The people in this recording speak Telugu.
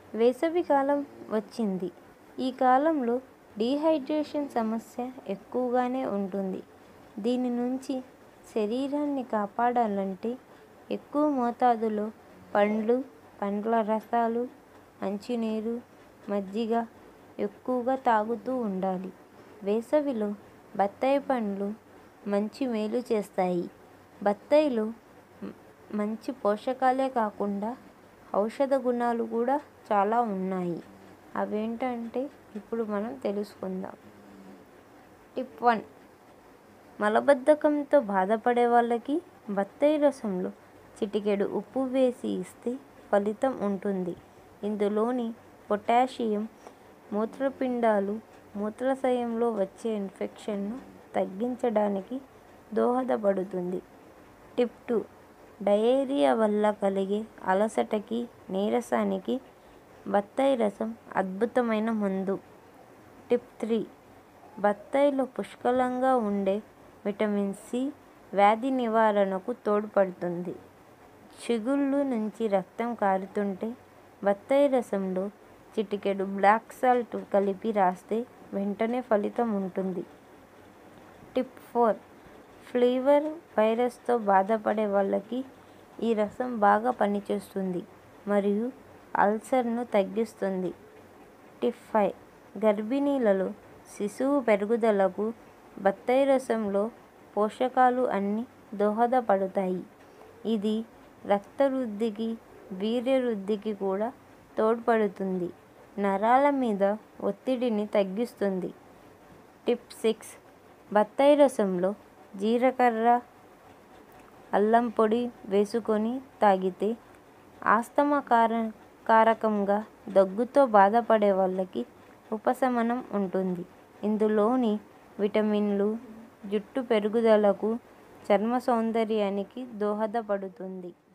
వేసవికాలం వచ్చింది. ఈ కాలంలో డీహైడ్రేషన్ సమస్య ఎక్కువగానే ఉంటుంది. దీని నుంచి శరీరాన్ని కాపాడాలంటే ఎక్కువ మోతాదులో పండ్లు, పండ్ల రసాలు, మంచినీరు, మజ్జిగ ఎక్కువగా తాగుతూ ఉండాలి. వేసవిలో బత్తాయి పండ్లు మంచి మేలు చేస్తాయి. బత్తాయిలో మంచి పోషకాలే కాకుండా ఔషధ గుణాలు కూడా చాలా ఉన్నాయి. అవేంటంటే ఇప్పుడు మనం తెలుసుకుందాం. టిప్ వన్ మలబద్ధకంతో బాధపడే వాళ్ళకి బత్తాయి రసంలో చిటికెడు ఉప్పు వేసి ఇస్తే ఫలితం ఉంటుంది. ఇందులోని పొటాషియం మూత్రపిండాలు, మూత్రాశయంలో వచ్చే ఇన్ఫెక్షన్ను తగ్గించడానికి దోహదపడుతుంది. టిప్ టూ డయేరియా వల్ల కలిగే అలసటకి, నీరసానికి బత్తాయి రసం అద్భుతమైన మందు. టిప్ త్రీ బత్తాయిలో పుష్కలంగా ఉండే విటమిన్ సి వ్యాధి నివారణకు తోడ్పడుతుంది. చిగుళ్ళు నుంచి రక్తం కారుతుంటే బత్తాయి రసంలో చిటికెడు బ్లాక్ సాల్ట్ కలిపి రాస్తే వెంటనే ఫలితం ఉంటుంది. టిప్ ఫోర్ ఫీవర్, వైరస్తో బాధపడే వాళ్ళకి ఈ రసం బాగా పనిచేస్తుంది మరియు అల్సర్ను తగ్గిస్తుంది. టిప్ ఫైవ్ గర్భిణీలలో శిశువు పెరుగుదలకు బత్తాయి రసంలో పోషకాలు అన్నీ దోహదపడతాయి. ఇది రక్త వృద్ధికి, వీర్య వృద్ధికి కూడా తోడ్పడుతుంది. నరాల మీద ఒత్తిడిని తగ్గిస్తుంది. టిప్ సిక్స్ బత్తాయి రసంలో జీలకర్ర, అల్లం పొడి వేసుకొని తాగితే ఆస్తమా కారకంగా దగ్గుతో బాధపడే వాళ్ళకి ఉపశమనం ఉంటుంది. ఇందులోని విటమిన్లు జుట్టు పెరుగుదలకు, చర్మ సౌందర్యానికి దోహదపడుతుంది.